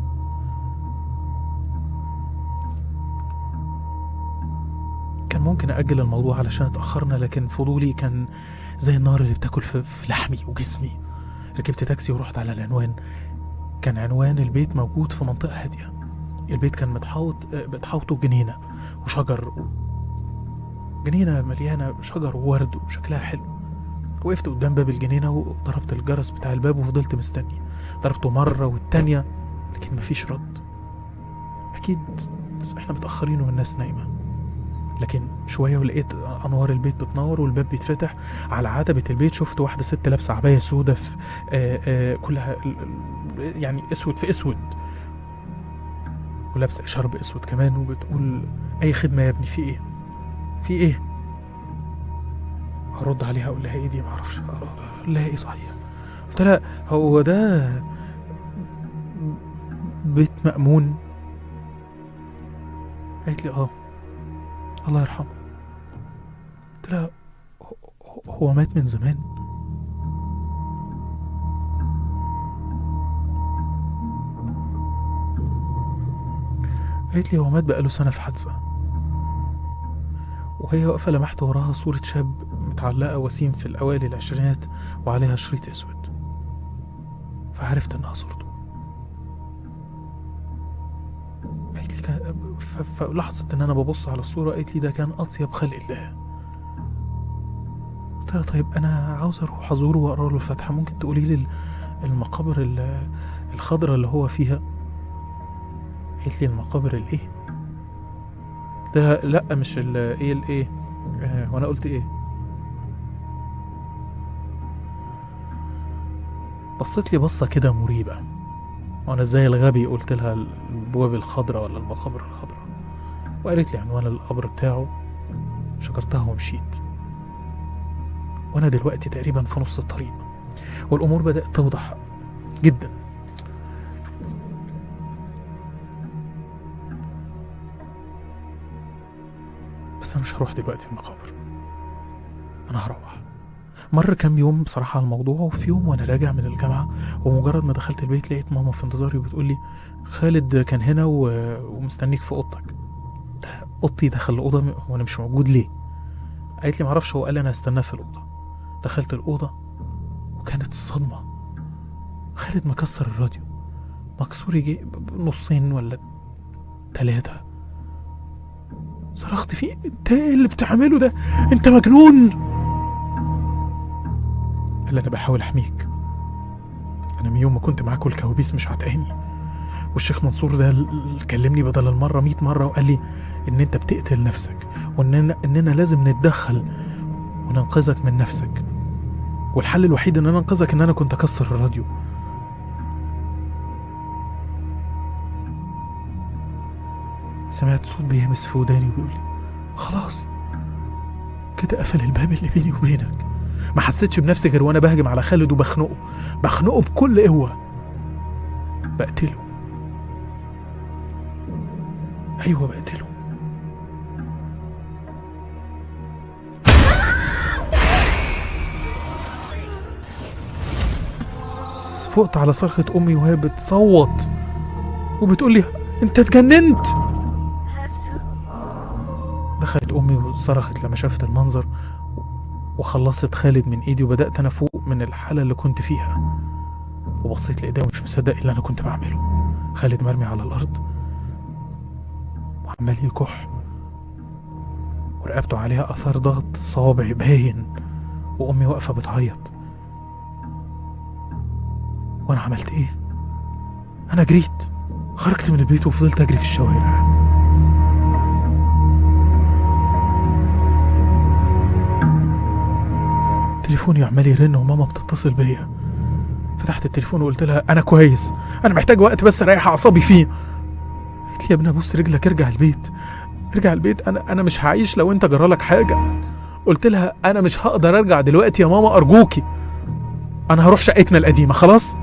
كان ممكن أجل الموضوع علشان اتأخرنا لكن فضولي كان زي النار اللي بتاكل في, في لحمي وجسمي ركبت تاكسي ورحت على العنوان كان عنوان البيت موجود في منطقة هادية البيت كان متحوط آه، متحوطه جنينة وشجر جنينة مليانة شجر وورد وشكلها حلو وقفت قدام باب الجنينة وضربت الجرس بتاع الباب وفضلت مستني ضربته مرة والتانية لكن مفيش رد أكيد احنا متأخرين والناس نايمة لكن شوية ولقيت أنوار البيت بتنور والباب بيتفتح على عتبة البيت شفت واحدة ست لابسة عباية سودة في آه آه كلها ال- ال- يعني أسود في أسود ولابسة شرب أسود كمان وبتقول أي خدمة يا ابني في إيه؟ في إيه؟ هرد عليها أقول لها إيه دي معرفش أقول لها إيه صحيح قلت لها هو ده بيت مأمون قالت لي اه الله يرحمه قلت لها هو- هو مات من زمان قالت لي هو مات بقاله سنة في حادثة وهي واقفة لمحت وراها صورة شاب متعلقة وسيم في الأوائل العشرينات وعليها شريط أسود فعرفت إنها صورته قالت لي كان ف- فلحظة إن أنا ببص على الصورة قالت لي ده كان أطيب خلق الله قلت لها طيب أنا عاوز أروح أزوره وأقرأ له الفاتحة ممكن تقولي لي ال- المقابر ال- الخضراء اللي هو فيها قالت لي المقابر الإيه قلت لها لا مش ال إيه الإيه آه، وأنا قلت إيه بصيت لي بصة كده مريبة وانا زي الغبي قلت لها البواب الخضراء ولا المقابر الخضراء وقالت لي عنوان القبر بتاعه شكرتها ومشيت وانا دلوقتي تقريبا في نص الطريق والامور بدات توضح جدا بس انا مش هروح دلوقتي المقابر انا هروح مر كام يوم بصراحة على الموضوع وفي يوم وأنا راجع من الجامعة ومجرد ما دخلت البيت لقيت ماما في انتظاري وبتقول لي خالد كان هنا و... ومستنيك في اوضتك ده اوضتي دخل الاوضه م- وانا مش موجود ليه قالت لي معرفش هو قال لي انا هستناه في الاوضه دخلت الاوضه وكانت الصدمه خالد مكسر الراديو مكسور يجي ب- ب- نصين ولا ثلاثه صرخت فيه انت ايه اللي بتعمله ده انت مجنون قال لي انا بحاول احميك انا من يوم ما كنت معاك والكوابيس مش عتقاني والشيخ منصور ده ال- ال- كلمني بدل المره 100 مره وقال لي ان انت بتقتل نفسك واننا اننا لازم نتدخل وننقذك من نفسك والحل الوحيد ان انا انقذك ان انا كنت اكسر الراديو سمعت صوت بيهمس في وداني وبيقول لي خلاص كده قفل الباب اللي بيني وبينك ما حسيتش بنفسي غير وانا بهجم على خالد وبخنقه بخنقه بكل قوه بقتله ايوه بقتله س- فقت على صرخة أمي وهي بتصوت وبتقول لي أنت اتجننت دخلت أمي وصرخت لما شافت المنظر وخلصت خالد من إيدي وبدأت أنا فوق من الحالة اللي كنت فيها وبصيت لإيديا ومش مصدق اللي أنا كنت بعمله خالد مرمي على الأرض وعمال يكح ورقبته عليها أثر ضغط صوابع باين وأمي واقفة بتعيط وأنا عملت إيه؟ أنا جريت خرجت من البيت وفضلت اجري في الشوارع تليفوني عمال يرن وماما بتتصل بيا فتحت التليفون وقلت لها انا كويس انا محتاج وقت بس اريح اعصابي فيه قالت لي يا ابني ابوس رجلك ارجع البيت ارجع البيت انا انا مش هعيش لو انت جرالك حاجه قلت لها انا مش هقدر ارجع دلوقتي يا ماما ارجوكي انا هروح شقتنا القديمه خلاص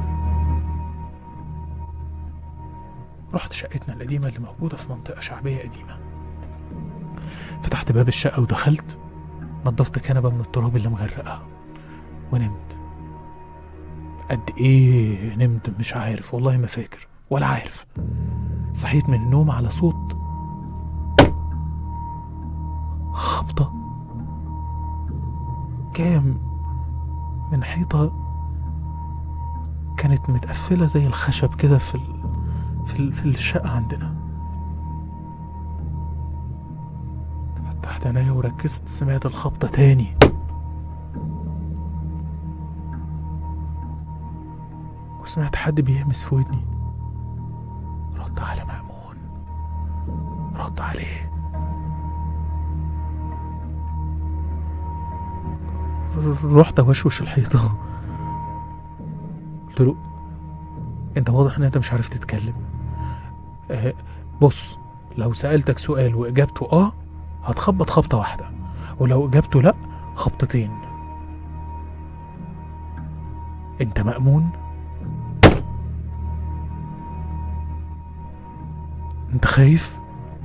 رحت شقتنا القديمه اللي موجوده في منطقه شعبيه قديمه فتحت باب الشقه ودخلت نظفت كنبه من التراب اللي مغرقها ونمت قد ايه نمت مش عارف والله ما فاكر ولا عارف صحيت من النوم على صوت خبطة كام من حيطة كانت متقفلة زي الخشب كده في ال... في, ال... في الشقة عندنا فتحت عينيا وركزت سمعت الخبطة تاني وسمعت حد بيهمس في ودني رد على مأمون رد عليه ر- رحت اوشوش الحيطة قلت له انت واضح ان انت مش عارف تتكلم آه بص لو سألتك سؤال واجابته اه هتخبط خبطة واحدة ولو اجابته لا خبطتين انت مأمون انت خايف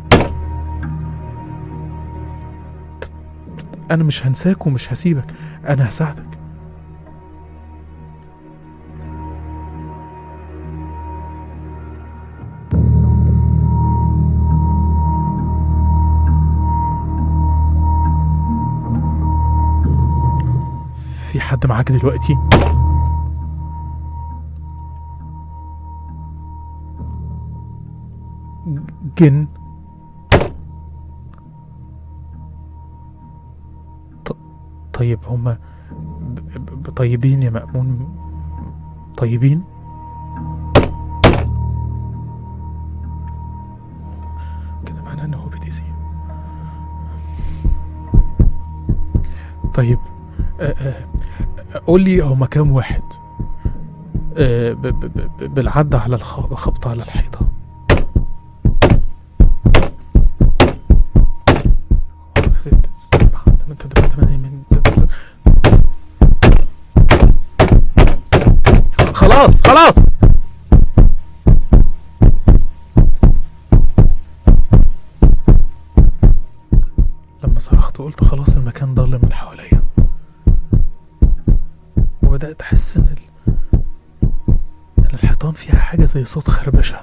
انا مش هنساك ومش هسيبك انا هساعدك في حد معاك دلوقتي جن ط- طيب هما ب- ب- طيبين يا مأمون طيبين كده معناه ان هو بيتأذي طيب آه، آه، قول لي هما كام واحد آه، ب- ب- ب- بالعد على الخ- خبطة على الحيطة خلاص خلاص لما صرخت وقلت خلاص المكان ضل من حواليا وبدأت أحس إن ال... إن الحيطان فيها حاجة زي صوت خربشة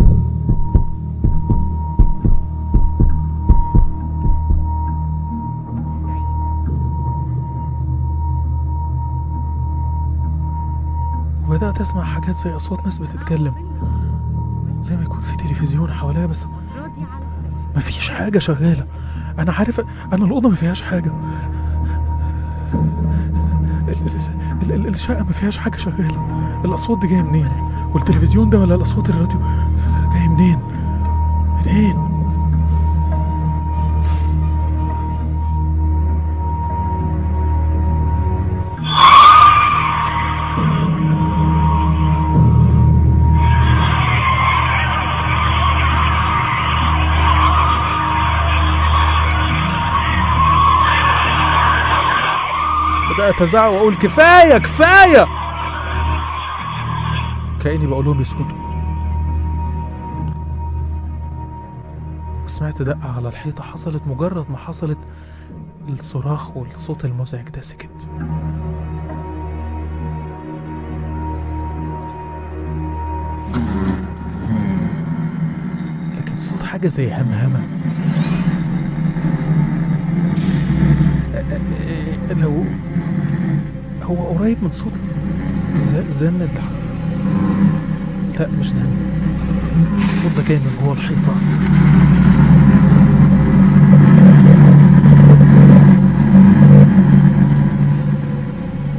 وبدأت أسمع حاجات زي أصوات ناس بتتكلم زي ما يكون في تلفزيون حواليا بس مفيش حاجة شغالة أنا عارف أنا الأوضة ما فيهاش حاجة ال- ال- ال- الشقة ما فيهاش حاجة شغالة الأصوات دي جاية منين والتلفزيون ده ولا الأصوات الراديو جاية منين منين بدأت أزعق وأقول كفاية كفاية كأني بقول لهم يسكتوا وسمعت دقة على الحيطة حصلت مجرد ما حصلت الصراخ والصوت المزعج ده سكت لكن صوت حاجة زي همهمة لو هو قريب من صوت ز- زن ال- لا مش زن الصوت ده جاي من جوه الحيطة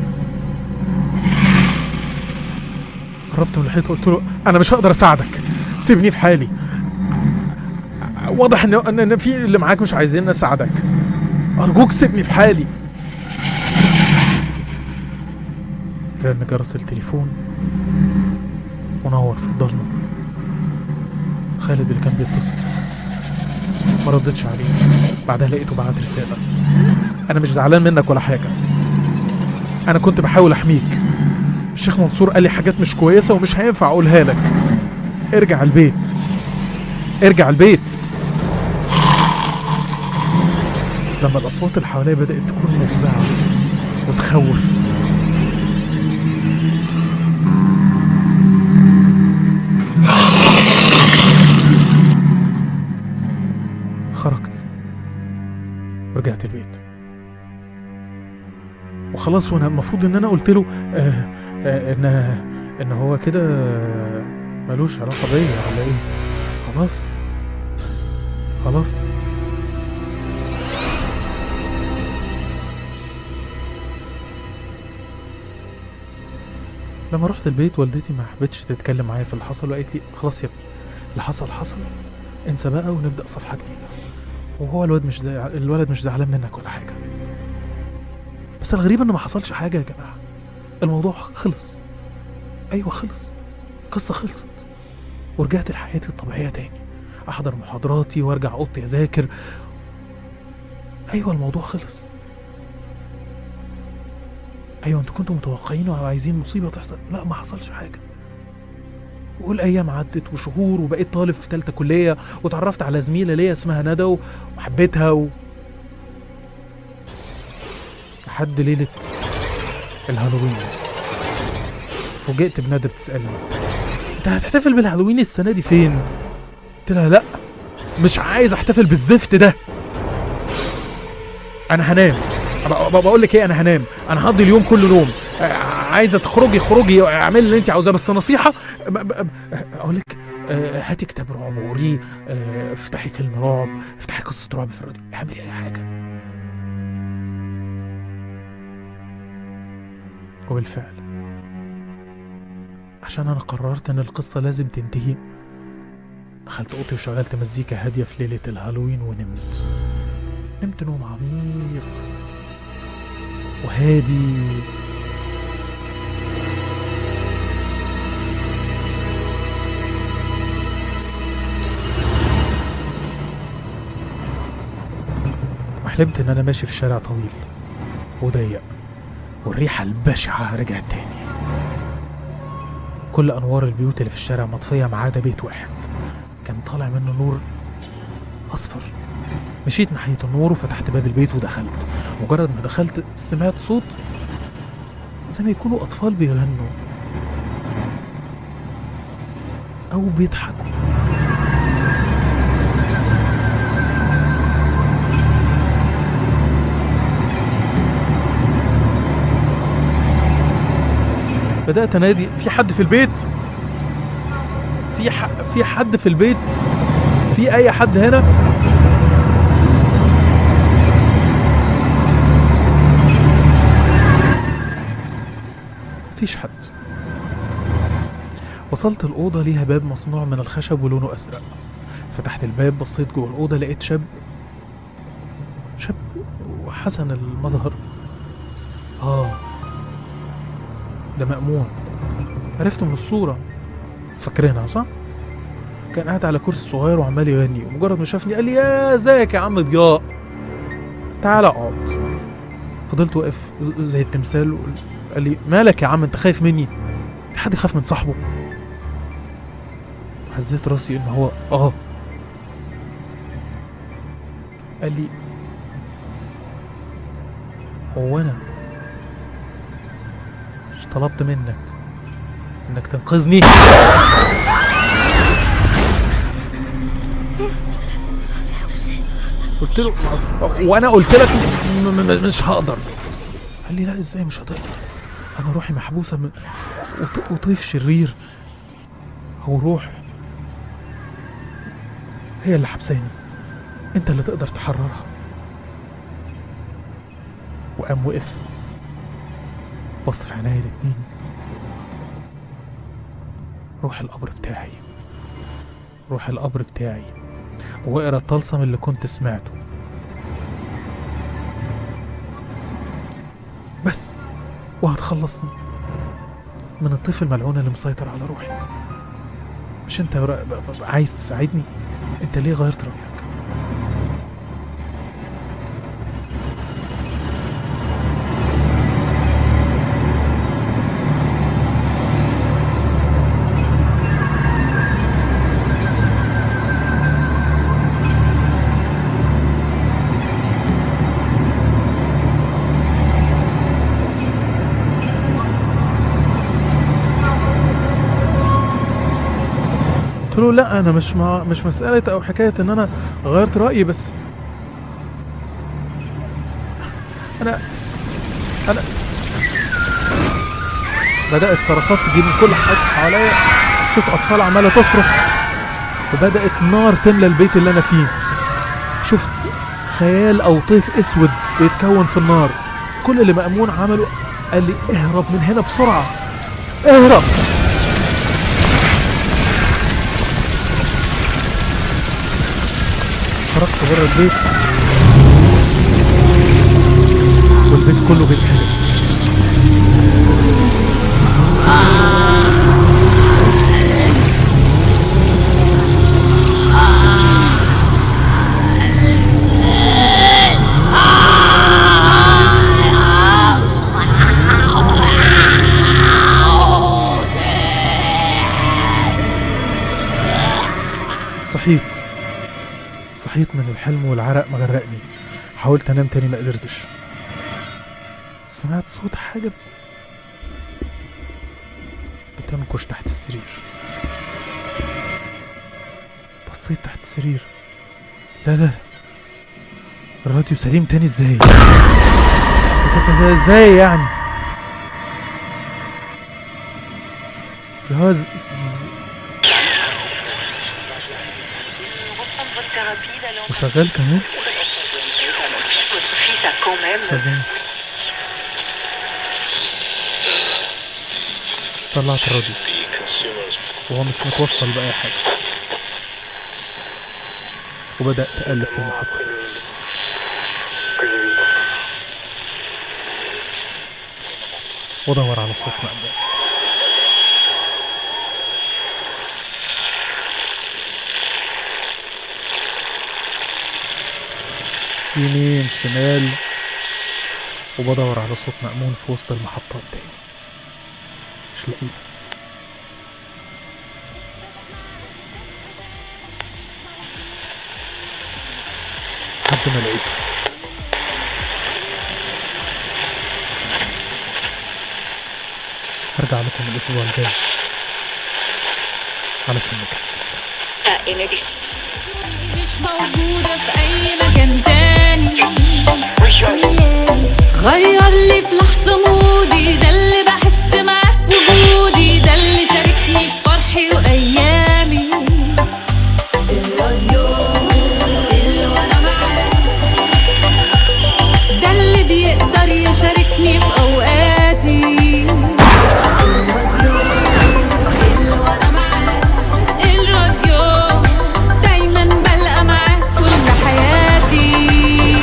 قربت من الحيطة قلت له أنا مش هقدر أساعدك سيبني في حالي واضح ان ان إن في اللي معاك مش عايزين اساعدك ارجوك سيبني في حالي رن جرس التليفون ونور في الضلمه خالد اللي كان بيتصل ما ردتش عليه بعدها لقيته بعت رساله انا مش زعلان منك ولا حاجه انا كنت بحاول احميك الشيخ منصور قال لي حاجات مش كويسه ومش هينفع اقولها لك ارجع البيت ارجع البيت لما الاصوات اللي حواليا بدات تكون مفزعه وتخوف خرجت ورجعت البيت وخلاص وانا المفروض ان انا قلت له آه آه ان ان هو كده ملوش علاقه بيا ولا ايه خلاص خلاص لما رحت البيت والدتي ما حبتش تتكلم معايا في اللي حصل وقالت لي خلاص يا ابني اللي حصل حصل انسى بقى ونبدا صفحه جديده وهو الواد مش زي الولد مش زعلان منك ولا حاجه بس الغريب انه ما حصلش حاجه يا جماعه الموضوع خلص ايوه خلص القصه خلصت ورجعت لحياتي الطبيعيه تاني احضر محاضراتي وارجع اوضتي اذاكر ايوه الموضوع خلص ايوه انتوا كنتوا متوقعين وعايزين مصيبه تحصل لا ما حصلش حاجه والايام عدت وشهور وبقيت طالب في ثالثه كليه وتعرفت على زميله ليا اسمها ندى وحبيتها و... لحد ليله الهالوين فوجئت بندى بتسالني انت هتحتفل بالهالوين السنه دي فين قلت لها لا مش عايز احتفل بالزفت ده انا هنام ب- ب- بقول لك ايه انا هنام انا هقضي اليوم كله نوم آه، عايزه تخرجي خرجي اعملي اللي انت عاوزاه بس نصيحه ب- ب- ب- اقول لك آه، هاتي كتاب رعب وقريه آه، افتحي فيلم رعب افتحي قصه رعب في الراديو اعملي اي حاجه وبالفعل عشان انا قررت ان القصه لازم تنتهي دخلت اوضتي وشغلت مزيكا هاديه في ليله الهالوين ونمت نمت نوم عميق وهادي وحلمت ان انا ماشي في شارع طويل وضيق والريحة البشعة رجعت تاني كل انوار البيوت اللي في الشارع مطفية ما عدا بيت واحد كان طالع منه نور اصفر مشيت ناحية النور وفتحت باب البيت ودخلت مجرد ما دخلت سمعت صوت زي ما يكونوا أطفال بيغنوا أو بيضحكوا بدأت أنادي في حد في البيت في ح... في حد في البيت في أي حد هنا مفيش حد وصلت الأوضة ليها باب مصنوع من الخشب ولونه أزرق فتحت الباب بصيت جوه الأوضة لقيت شاب شاب وحسن المظهر آه ده مأمون عرفته من الصورة فاكرينها صح؟ كان قاعد على كرسي صغير وعمال يغني ومجرد ما شافني قال لي يا ازيك يا عم ضياء تعال اقعد فضلت واقف زي التمثال قال لي مالك يا عم انت خايف مني في حد يخاف من صاحبه هزيت راسي ان هو اه قال لي هو انا مش طلبت منك انك تنقذني قلت له وانا قلت لك م- م- مش هقدر قال لي لا ازاي مش هتقدر انا روحي محبوسه من وط- وطيف شرير هو روح هي اللي حبساني انت اللي تقدر تحررها وقام وقف بص في عينيا الاتنين روح القبر بتاعي روح القبر بتاعي واقرا الطلسم اللي كنت سمعته بس وهتخلصني من الطيف الملعون اللي مسيطر على روحي مش انت را- ب- ب- عايز تساعدني انت ليه غيرت رايك قلت له لا انا مش مع مش مساله او حكايه ان انا غيرت رايي بس انا انا بدات صرخات تجي من كل حد حواليا صوت اطفال عماله تصرخ وبدات نار تملى البيت اللي انا فيه شفت خيال او طيف اسود بيتكون في النار كل اللي مأمون عمله قال لي اهرب من هنا بسرعه اهرب خرجت بره البيت والبيت كله بيتحرق صحيت صحيت من الحلم والعرق مغرقني حاولت انام تاني ما قدرتش سمعت صوت حاجة بتنكش تحت السرير بصيت تحت السرير لا لا الراديو سليم تاني ازاي بتت- ازاي يعني جهاز وشغال كمان شغال طلعت الراديو وهو مش متوصل بأي حاجة وبدأت أقلب في المحطات وادور على صوت مقبول يمين شمال وبدور على صوت مأمون في وسط المحطات تاني مش لاقيه لحد ما لقيته هرجع لكم الأسبوع الجاي علشان نكمل مش موجودة في أي مكان تاني غير لي في لحظة مودي ده اللي بحس معاه وجودي ده اللي شاركني في فرحي وأيامي الراديو اللي وأنا معاه ده اللي بيقدر يشاركني في أوقاتي الراديو اللي وأنا معاه الراديو دايما بلقى معاه كل حياتي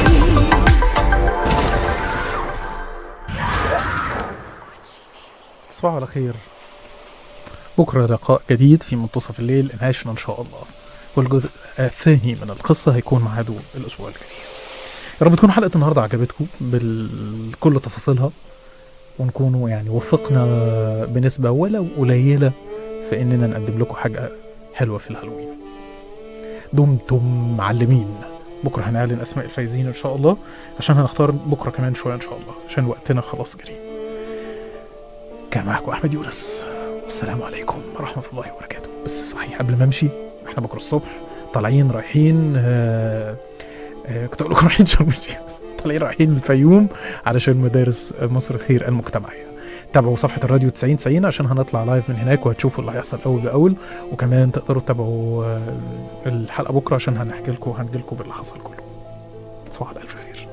تصبحوا على خير بكرة لقاء جديد في منتصف الليل انعاشنا إن شاء الله والجزء الثاني من القصة هيكون معاده الأسبوع الجاي يا رب تكون حلقة النهاردة عجبتكم بكل تفاصيلها ونكونوا يعني وفقنا بنسبة ولو قليلة في إننا نقدم لكم حاجة حلوة في الهالوين دمتم معلمين بكرة هنعلن أسماء الفايزين إن شاء الله عشان هنختار بكرة كمان شوية إن شاء الله عشان وقتنا خلاص جري كان معكم احمد يونس والسلام عليكم ورحمه الله وبركاته بس صحيح قبل ما امشي احنا بكره الصبح طالعين رايحين آه آه كنت اقول لكم رايحين شرم الشيخ طالعين رايحين الفيوم علشان مدارس مصر الخير المجتمعيه تابعوا صفحة الراديو 90 90 عشان هنطلع لايف من هناك وهتشوفوا اللي هيحصل أول بأول وكمان تقدروا تتابعوا آه، الحلقة بكرة عشان هنحكي لكم وهنجي لكم باللي حصل كله. تصبحوا على ألف خير.